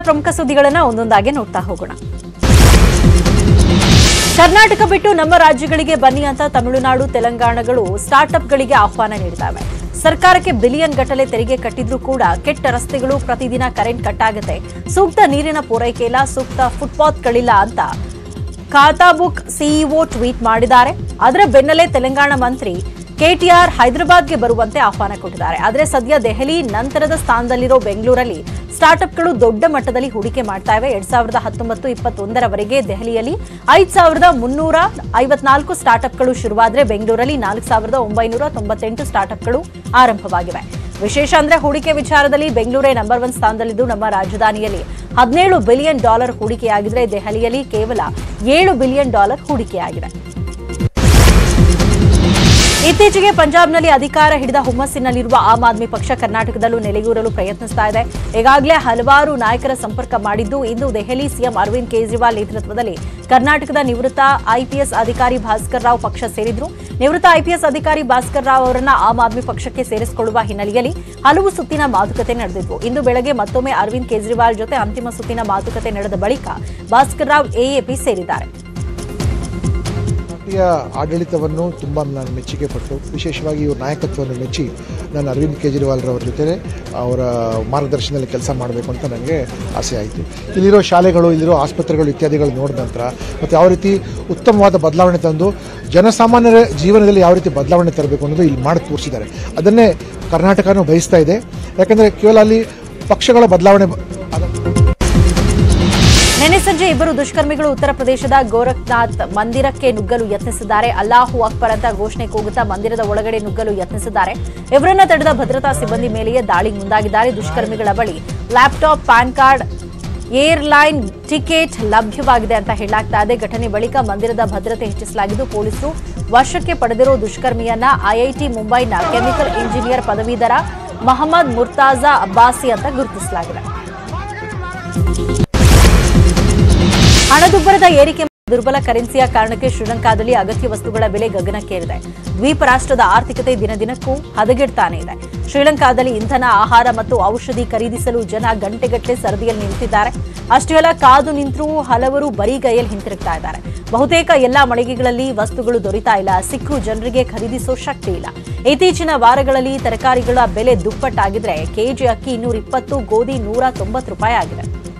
ಪ್ರಮುಖ ಸುದ್ದಿಗಳನ್ನ ಒಂದೊಂದಾಗಿ ನೋಡ್ತಾ ಹೋಗೋಣ ಕರ್ನಾಟಕ ಬಿಟ್ಟು ನಮ್ಮ ರಾಜ್ಯಗಳಿಗೆ ಬನ್ನಿ ಅಂತ ತಮಿಳುನಾಡು ತೆಲಂಗಾಣಗಳು ಸ್ಟಾರ್ಟ್ಅಪ್ಗಳಿಗೆ ಆಹ್ವಾನ ನೀಡಿದ್ದಾವೆ ಸರ್ಕಾರಕ್ಕೆ ಬಿಲಿಯನ್ ಗಟ್ಟಲೆ ತೆರಿಗೆ ಕಟ್ಟಿದ್ರೂ ಕೂಡ ಕೆಟ್ಟ ರಸ್ತೆಗಳು ಪ್ರತಿದಿನ ಕರೆಂಟ್ ಕಟ್ ಆಗುತ್ತೆ ಸೂಕ್ತ ನೀರಿನ ಪೂರೈಕೆ ಇಲ್ಲ ಸೂಕ್ತ ಫುಟ್ಪಾತ್ಗಳಿಲ್ಲ ಅಂತ ಖಾತಾ ಬುಕ್ ಸಿಇಒ ಟ್ವೀಟ್ ಮಾಡಿದ್ದಾರೆ ಅದರ ಬೆನ್ನಲ್ಲೇ ತೆಲಂಗಾಣ ಮಂತ್ರಿ ಕೆಟಿಆರ್ ಹೈದರಾಬಾದ್ಗೆ ಬರುವಂತೆ ಆಹ್ವಾನ ಕೊಟ್ಟಿದ್ದಾರೆ ಆದರೆ ಸದ್ಯ ದೆಹಲಿ ನಂತರದ ಸ್ಥಾನದಲ್ಲಿರೋ ಬೆಂಗಳೂರಲ್ಲಿ ಸ್ಟಾರ್ಟ್ಅಪ್ಗಳು ದೊಡ್ಡ ಮಟ್ಟದಲ್ಲಿ ಹೂಡಿಕೆ ಮಾಡ್ತಾ ಇವೆ ಎರಡ್ ಸಾವಿರದ ಹತ್ತೊಂಬತ್ತು ಇಪ್ಪತ್ತೊಂದರವರೆಗೆ ದೆಹಲಿಯಲ್ಲಿ ಐದು ಸಾವಿರದ ಮುನ್ನೂರ ಐವತ್ನಾಲ್ಕು ಸ್ಟಾರ್ಟ್ಅಪ್ಗಳು ಶುರುವಾದ್ರೆ ಬೆಂಗಳೂರಲ್ಲಿ ನಾಲ್ಕು ಸಾವಿರದ ಒಂಬೈನೂರ ತೊಂಬತ್ತೆಂಟು ಸ್ಟಾರ್ಟ್ಅಪ್ಗಳು ಆರಂಭವಾಗಿವೆ ವಿಶೇಷ ಅಂದ್ರೆ ಹೂಡಿಕೆ ವಿಚಾರದಲ್ಲಿ ಬೆಂಗಳೂರೇ ನಂಬರ್ ಒನ್ ಸ್ಥಾನದಲ್ಲಿದ್ದು ನಮ್ಮ ರಾಜಧಾನಿಯಲ್ಲಿ ಹದಿನೇಳು ಬಿಲಿಯನ್ ಡಾಲರ್ ಹೂಡಿಕೆಯಾಗಿದ್ರೆ ದೆಹಲಿಯಲ್ಲಿ ಕೇವಲ ಏಳು ಬಿಲಿಯನ್ ಡಾಲರ್ ಹೂಡಿಕೆಯಾಗಿದೆ ಇತ್ತೀಚೆಗೆ ಪಂಜಾಬ್ನಲ್ಲಿ ಅಧಿಕಾರ ಹಿಡಿದ ಹುಮ್ಮಸ್ಸಿನಲ್ಲಿರುವ ಆಮ್ ಆದ್ಮಿ ಪಕ್ಷ ಕರ್ನಾಟಕದಲ್ಲೂ ನೆಲೆಯೂರಲು ಪ್ರಯತ್ನಿಸ್ತಾ ಇದೆ ಈಗಾಗಲೇ ಹಲವಾರು ನಾಯಕರ ಸಂಪರ್ಕ ಮಾಡಿದ್ದು ಇಂದು ದೆಹಲಿ ಸಿಎಂ ಅರವಿಂದ್ ಕೇಜ್ರಿವಾಲ್ ನೇತೃತ್ವದಲ್ಲಿ ಕರ್ನಾಟಕದ ನಿವೃತ್ತ ಐಪಿಎಸ್ ಅಧಿಕಾರಿ ಭಾಸ್ಕರ್ ರಾವ್ ಪಕ್ಷ ಸೇರಿದ್ರು ನಿವೃತ್ತ ಐಪಿಎಸ್ ಅಧಿಕಾರಿ ಭಾಸ್ಕರ್ ರಾವ್ ಅವರನ್ನ ಆಮ್ ಆದ್ಮಿ ಪಕ್ಷಕ್ಕೆ ಸೇರಿಸಿಕೊಳ್ಳುವ ಹಿನ್ನೆಲೆಯಲ್ಲಿ ಹಲವು ಸುತ್ತಿನ ಮಾತುಕತೆ ನಡೆದಿದ್ವು ಇಂದು ಬೆಳಗ್ಗೆ ಮತ್ತೊಮ್ಮೆ ಅರವಿಂದ್ ಕೇಜ್ರಿವಾಲ್ ಜೊತೆ ಅಂತಿಮ ಸುತ್ತಿನ ಮಾತುಕತೆ ನಡೆದ ಬಳಿಕ ಭಾಸ್ಕರ್ ರಾವ್ ಎಎಪಿ ಸೇರಿದ್ದಾರೆ ಪಾರ್ಟಿಯ ಆಡಳಿತವನ್ನು ತುಂಬ ನಾನು ಮೆಚ್ಚುಗೆ ಪಟ್ಟು ವಿಶೇಷವಾಗಿ ಇವ್ರ ನಾಯಕತ್ವವನ್ನು ಮೆಚ್ಚಿ ನಾನು ಅರವಿಂದ್ ಕೇಜ್ರಿವಾಲ್ರವ್ರ ಜೊತೆ ಅವರ ಮಾರ್ಗದರ್ಶನದಲ್ಲಿ ಕೆಲಸ ಮಾಡಬೇಕು ಅಂತ ನನಗೆ ಆಸೆ ಆಯಿತು ಇಲ್ಲಿರೋ ಶಾಲೆಗಳು ಇಲ್ಲಿರೋ ಆಸ್ಪತ್ರೆಗಳು ಇತ್ಯಾದಿಗಳು ನೋಡಿದ ನಂತರ ಮತ್ತು ಯಾವ ರೀತಿ ಉತ್ತಮವಾದ ಬದಲಾವಣೆ ತಂದು ಜನಸಾಮಾನ್ಯರ ಜೀವನದಲ್ಲಿ ಯಾವ ರೀತಿ ಬದಲಾವಣೆ ತರಬೇಕು ಅನ್ನೋದು ಇಲ್ಲಿ ಮಾಡಿ ತೋರಿಸಿದ್ದಾರೆ ಅದನ್ನೇ ಕರ್ನಾಟಕನೂ ಬಯಸ್ತಾ ಇದೆ ಯಾಕಂದರೆ ಕೇವಲ ಅಲ್ಲಿ ಪಕ್ಷಗಳ ಬದಲಾವಣೆ ಬ- ಅದ- ನಿನ್ನೆ ಸಂಜೆ ಇಬ್ಬರು ದುಷ್ಕರ್ಮಿಗಳು ಉತ್ತರ ಪ್ರದೇಶದ ಗೋರಖ್ನಾಥ್ ಮಂದಿರಕ್ಕೆ ನುಗ್ಗಲು ಯತ್ನಿಸಿದ್ದಾರೆ ಅಲ್ಲಾಹು ಅಕ್ಬರ್ ಅಂತ ಘೋಷಣೆ ಕೂಗುತ್ತಾ ಮಂದಿರದ ಒಳಗಡೆ ನುಗ್ಗಲು ಯತ್ನಿಸಿದ್ದಾರೆ ಇವರನ್ನ ತಡೆದ ಭದ್ರತಾ ಸಿಬ್ಬಂದಿ ಮೇಲೆಯೇ ದಾಳಿಗೆ ಮುಂದಾಗಿದ್ದಾರೆ ದುಷ್ಕರ್ಮಿಗಳ ಬಳಿ laptop PAN card airline ticket ಲಭ್ಯವಾಗಿದೆ ಅಂತ ಹೇಳಲಾಗ್ತಾ ಇದೆ ಘಟನೆ ಬಳಿಕ ಮಂದಿರದ ಭದ್ರತೆ ಹೆಚ್ಚಿಸಲಾಗಿದ್ದು ಪೊಲೀಸರು ವಶಕ್ಕೆ ಪಡೆದಿರೋ ದುಷ್ಕರ್ಮಿಯನ್ನ ಐಐಟಿ ಮುಂಬೈನ ಕೆಮಿಕಲ್ ಇಂಜಿನಿಯರ್ ಪದವೀಧರ ಮಹಮ್ಮದ್ ಮುರ್ತಾಜಾ ಅಬ್ಬಾಸಿ ಅಂತ ಗುರುತಿಸಲಾಗಿದೆ ಹಣದುಬ್ಬರದ ಏರಿಕೆ ಮತ್ತು ದುರ್ಬಲ ಕರೆನ್ಸಿಯ ಕಾರಣಕ್ಕೆ ಶ್ರೀಲಂಕಾದಲ್ಲಿ ಅಗತ್ಯ ವಸ್ತುಗಳ ಬೆಲೆ ಗಗನಕ್ಕೇರಿದೆ ದ್ವೀಪ ರಾಷ್ಟ್ರದ ಆರ್ಥಿಕತೆ ದಿನದಿನಕ್ಕೂ ಹದಗೆಡ್ತಾನೆ ಇದೆ ಶ್ರೀಲಂಕಾದಲ್ಲಿ ಇಂಧನ ಆಹಾರ ಮತ್ತು ಔಷಧಿ ಖರೀದಿಸಲು ಜನ ಗಂಟೆಗಟ್ಟಲೆ ಸರದಿಯಲ್ಲಿ ನಿಂತಿದ್ದಾರೆ ಅಷ್ಟೇ ಅಲ್ಲ ಕಾದು ನಿಂತರೂ ಹಲವರು ಬರಿಗೈಯಲ್ಲಿ ಹಿಂತಿರುಗ್ತಾ ಇದ್ದಾರೆ ಬಹುತೇಕ ಎಲ್ಲಾ ಮಳಿಗೆಗಳಲ್ಲಿ ವಸ್ತುಗಳು ದೊರೀತಾ ಇಲ್ಲ ಸಿಕ್ಕೂ ಜನರಿಗೆ ಖರೀದಿಸೋ ಶಕ್ತಿ ಇಲ್ಲ ಇತ್ತೀಚಿನ ವಾರಗಳಲ್ಲಿ ತರಕಾರಿಗಳ ಬೆಲೆ ದುಪ್ಪಟ್ಟಾಗಿದ್ರೆ ಕೆಜಿ ಅಕ್ಕಿ ಇನ್ನೂರ ಇಪ್ಪತ್ತು ಗೋಧಿ ನೂರ ತೊಂಬತ್ತು ರೂಪಾಯಿ ಆಗಿದೆ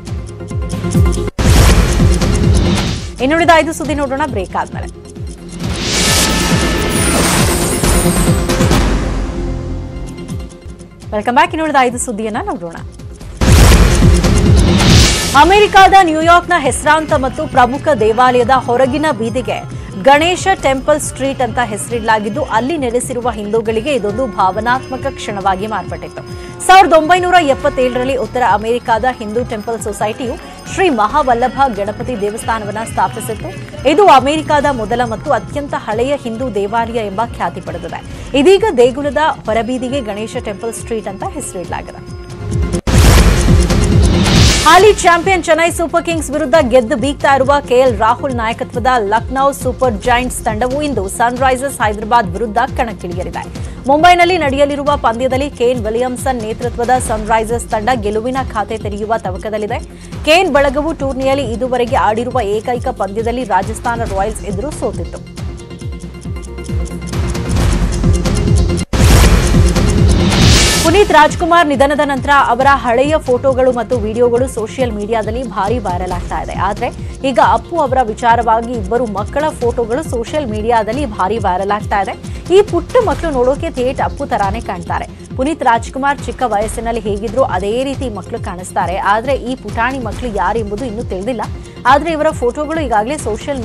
ಇನ್ನುಳಿದ ಐದು ಸುದ್ದಿ ನೋಡೋಣ ಬ್ರೇಕ್ ಆದ್ಮೇಲೆ ವೆಲ್ಕಮ್ ಬ್ಯಾಕ್ ಇನ್ನುಳಿದ ಐದು ಸುದ್ದಿಯನ್ನ ನೋಡೋಣ ಅಮೆರಿಕದ ನ್ಯೂಯಾರ್ಕ್ನ ಹೆಸರಾಂತ ಮತ್ತು ಪ್ರಮುಖ ದೇವಾಲಯದ ಹೊರಗಿನ ಬೀದಿಗೆ ಗಣೇಶ ಟೆಂಪಲ್ ಸ್ಟ್ರೀಟ್ ಅಂತ ಹೆಸರಿಡಲಾಗಿದ್ದು ಅಲ್ಲಿ ನೆಲೆಸಿರುವ ಹಿಂದೂಗಳಿಗೆ ಇದೊಂದು ಭಾವನಾತ್ಮಕ ಕ್ಷಣವಾಗಿ ಮಾರ್ಪಟ್ಟಿತ್ತು ಸಾವಿರದ ಒಂಬೈನೂರ ಎಪ್ಪತ್ತೇಳರಲ್ಲಿ ಉತ್ತರ ಅಮೆರಿಕದ ಹಿಂದೂ ಟೆಂಪಲ್ ಸೊಸೈಟಿಯು ಶ್ರೀ ಮಹಾವಲ್ಲಭ ಗಣಪತಿ ದೇವಸ್ಥಾನವನ್ನು ಸ್ಥಾಪಿಸಿತ್ತು ಇದು ಅಮೆರಿಕದ ಮೊದಲ ಮತ್ತು ಅತ್ಯಂತ ಹಳೆಯ ಹಿಂದೂ ದೇವಾಲಯ ಎಂಬ ಖ್ಯಾತಿ ಪಡೆದಿದೆ ಇದೀಗ ದೇಗುಲದ ಹೊರಬೀದಿಗೆ ಗಣೇಶ ಟೆಂಪಲ್ ಸ್ಟ್ರೀಟ್ ಅಂತ ಹೆಸರಿಡಲಾಗಿದೆ ಹಾಲಿ ಚಾಂಪಿಯನ್ ಚೆನ್ನೈ ಸೂಪರ್ ಕಿಂಗ್ಸ್ ವಿರುದ್ಧ ಗೆದ್ದು ಬೀಗ್ತಾ ಇರುವ ಕೆಎಲ್ ರಾಹುಲ್ ನಾಯಕತ್ವದ ಲಕ್ನೌ ಸೂಪರ್ ಜೈಂಟ್ಸ್ ತಂಡವು ಇಂದು ಸನ್ರೈಸರ್ಸ್ ಹೈದರಾಬಾದ್ ವಿರುದ್ಧ ಕಣಕ್ಕಿಳಿಯಲಿದೆ ಮುಂಬೈನಲ್ಲಿ ನಡೆಯಲಿರುವ ಪಂದ್ಯದಲ್ಲಿ ಕೇನ್ ವಿಲಿಯಮ್ಸನ್ ನೇತೃತ್ವದ ಸನ್ರೈಸರ್ಸ್ ತಂಡ ಗೆಲುವಿನ ಖಾತೆ ತೆರೆಯುವ ತವಕದಲ್ಲಿದೆ ಕೇನ್ ಬಳಗವು ಟೂರ್ನಿಯಲ್ಲಿ ಇದುವರೆಗೆ ಆಡಿರುವ ಏಕೈಕ ಪಂದ್ಯದಲ್ಲಿ ರಾಜಸ್ಥಾನ ರಾಯಲ್ಸ್ ಎದುರು ಸೋತಿತ್ತು ಪುನೀತ್ ರಾಜ್ಕುಮಾರ್ ನಿಧನದ ನಂತರ ಅವರ ಹಳೆಯ ಫೋಟೋಗಳು ಮತ್ತು ವಿಡಿಯೋಗಳು ಸೋಷಿಯಲ್ ಮೀಡಿಯಾದಲ್ಲಿ ಭಾರಿ ವೈರಲ್ ಆಗ್ತಾ ಇದೆ ಆದ್ರೆ ಈಗ ಅಪ್ಪು ಅವರ ವಿಚಾರವಾಗಿ ಇಬ್ಬರು ಮಕ್ಕಳ ಫೋಟೋಗಳು ಸೋಷಿಯಲ್ ಮೀಡಿಯಾದಲ್ಲಿ ಭಾರಿ ವೈರಲ್ ಆಗ್ತಾ ಇದೆ ಈ ಪುಟ್ಟ ಮಕ್ಕಳು ನೋಡೋಕೆ ಥೇಟ್ ಅಪ್ಪು ತರಾನೇ ಕಾಣ್ತಾರೆ ಪುನೀತ್ ರಾಜ್ಕುಮಾರ್ ಚಿಕ್ಕ ವಯಸ್ಸಿನಲ್ಲಿ ಹೇಗಿದ್ರು ಅದೇ ರೀತಿ ಮಕ್ಕಳು ಕಾಣಿಸ್ತಾರೆ ಆದ್ರೆ ಈ ಪುಟಾಣಿ ಮಕ್ಕಳು ಯಾರೆಂಬುದು ಇನ್ನೂ ತಿಳಿದಿಲ್ಲ ಆದ್ರೆ ಇವರ ಫೋಟೋಗಳು ಈಗಾಗಲೇ ಸೋಷಿಯಲ್